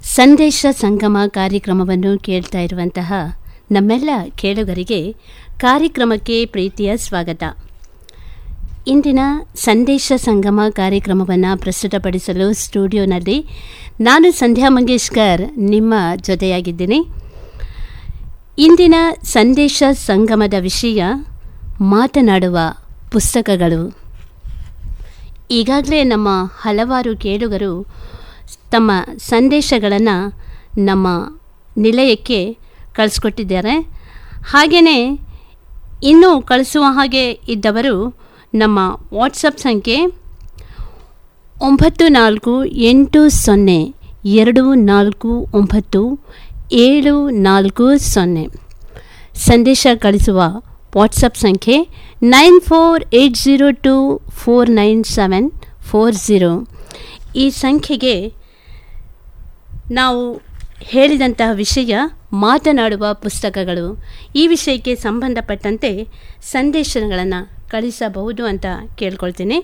ಸಂದೇಶ ಸಂಗಮ ಕಾರ್ಯಕ್ರಮವನ್ನು ಕೇಳ್ತಾ ಇರುವಂತಹ ನಮ್ಮೆಲ್ಲ ಕೇಳುಗರಿಗೆ ಕಾರ್ಯಕ್ರಮಕ್ಕೆ ಪ್ರೀತಿಯ ಸ್ವಾಗತ ಇಂದಿನ ಸಂದೇಶ ಸಂಗಮ ಕಾರ್ಯಕ್ರಮವನ್ನು ಪ್ರಸ್ತುತಪಡಿಸಲು ಸ್ಟುಡಿಯೋನಲ್ಲಿ ನಾನು ಸಂಧ್ಯಾ ಮಂಗೇಶ್ಕರ್ ನಿಮ್ಮ ಜೊತೆಯಾಗಿದ್ದೀನಿ ಇಂದಿನ ಸಂದೇಶ ಸಂಗಮದ ವಿಷಯ ಮಾತನಾಡುವ ಪುಸ್ತಕಗಳು ಈಗಾಗಲೇ ನಮ್ಮ ಹಲವಾರು ಕೇಳುಗರು ತಮ್ಮ ಸಂದೇಶಗಳನ್ನು ನಮ್ಮ ನಿಲಯಕ್ಕೆ ಕಳಿಸ್ಕೊಟ್ಟಿದ್ದಾರೆ ಹಾಗೆಯೇ ಇನ್ನೂ ಕಳಿಸುವ ಹಾಗೆ ಇದ್ದವರು ನಮ್ಮ ವಾಟ್ಸಪ್ ಸಂಖ್ಯೆ ಒಂಬತ್ತು ನಾಲ್ಕು ಎಂಟು ಸೊನ್ನೆ ಎರಡು ನಾಲ್ಕು ಒಂಬತ್ತು ಏಳು ನಾಲ್ಕು ಸೊನ್ನೆ ಸಂದೇಶ ಕಳಿಸುವ ವಾಟ್ಸಪ್ ಸಂಖ್ಯೆ nine four eight zero two four nine seven four zero ಈ ಸಂಖ್ಯೆಗೆ ನಾವು ಹೇಳಿದಂತಹ ವಿಷಯ ಮಾತನಾಡುವ ಪುಸ್ತಕಗಳು ಈ ವಿಷಯಕ್ಕೆ ಸಂಬಂಧಪಟ್ಟಂತೆ ಸಂದೇಶಗಳನ್ನು ಕಳಿಸಬಹುದು ಅಂತ ಕೇಳ್ಕೊಳ್ತೀನಿ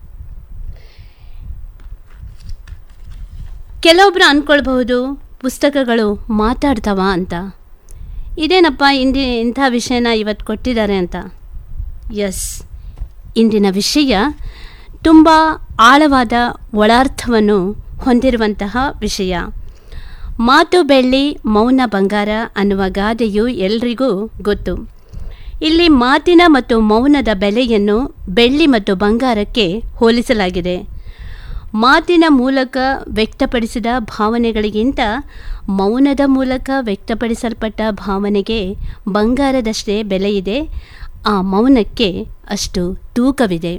ಕೆಲವೊಬ್ಬರು ಅಂದ್ಕೊಳ್ಬಹುದು ಪುಸ್ತಕಗಳು ಮಾತಾಡ್ತಾವ ಅಂತ ಇದೇನಪ್ಪ ಇಂದಿ ಇಂಥ ವಿಷಯನ ಇವತ್ತು ಕೊಟ್ಟಿದ್ದಾರೆ ಅಂತ ಎಸ್ ಇಂದಿನ ವಿಷಯ ತುಂಬ ಆಳವಾದ ಒಳಾರ್ಥವನ್ನು ಹೊಂದಿರುವಂತಹ ವಿಷಯ ಮಾತು ಬೆಳ್ಳಿ ಮೌನ ಬಂಗಾರ ಅನ್ನುವ ಗಾದೆಯು ಎಲ್ರಿಗೂ ಗೊತ್ತು ಇಲ್ಲಿ ಮಾತಿನ ಮತ್ತು ಮೌನದ ಬೆಲೆಯನ್ನು ಬೆಳ್ಳಿ ಮತ್ತು ಬಂಗಾರಕ್ಕೆ ಹೋಲಿಸಲಾಗಿದೆ ಮಾತಿನ ಮೂಲಕ ವ್ಯಕ್ತಪಡಿಸಿದ ಭಾವನೆಗಳಿಗಿಂತ ಮೌನದ ಮೂಲಕ ವ್ಯಕ್ತಪಡಿಸಲ್ಪಟ್ಟ ಭಾವನೆಗೆ ಬಂಗಾರದಷ್ಟೇ ಬೆಲೆಯಿದೆ ಆ ಮೌನಕ್ಕೆ ಅಷ್ಟು ತೂಕವಿದೆ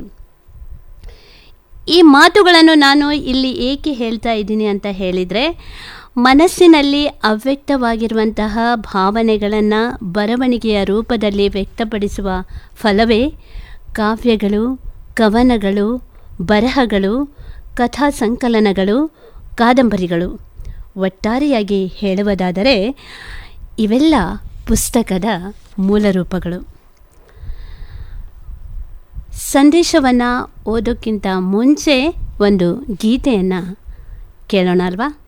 ಈ ಮಾತುಗಳನ್ನು ನಾನು ಇಲ್ಲಿ ಏಕೆ ಹೇಳ್ತಾ ಇದ್ದೀನಿ ಅಂತ ಹೇಳಿದರೆ ಮನಸ್ಸಿನಲ್ಲಿ ಅವ್ಯಕ್ತವಾಗಿರುವಂತಹ ಭಾವನೆಗಳನ್ನು ಬರವಣಿಗೆಯ ರೂಪದಲ್ಲಿ ವ್ಯಕ್ತಪಡಿಸುವ ಫಲವೇ ಕಾವ್ಯಗಳು ಕವನಗಳು ಬರಹಗಳು ಕಥಾ ಸಂಕಲನಗಳು ಕಾದಂಬರಿಗಳು ಒಟ್ಟಾರೆಯಾಗಿ ಹೇಳುವುದಾದರೆ ಇವೆಲ್ಲ ಪುಸ್ತಕದ ಮೂಲರೂಪಗಳು ಸಂದೇಶವನ್ನು ಓದೋಕ್ಕಿಂತ ಮುಂಚೆ ಒಂದು ಗೀತೆಯನ್ನು ಕೇಳೋಣ ಅಲ್ವಾ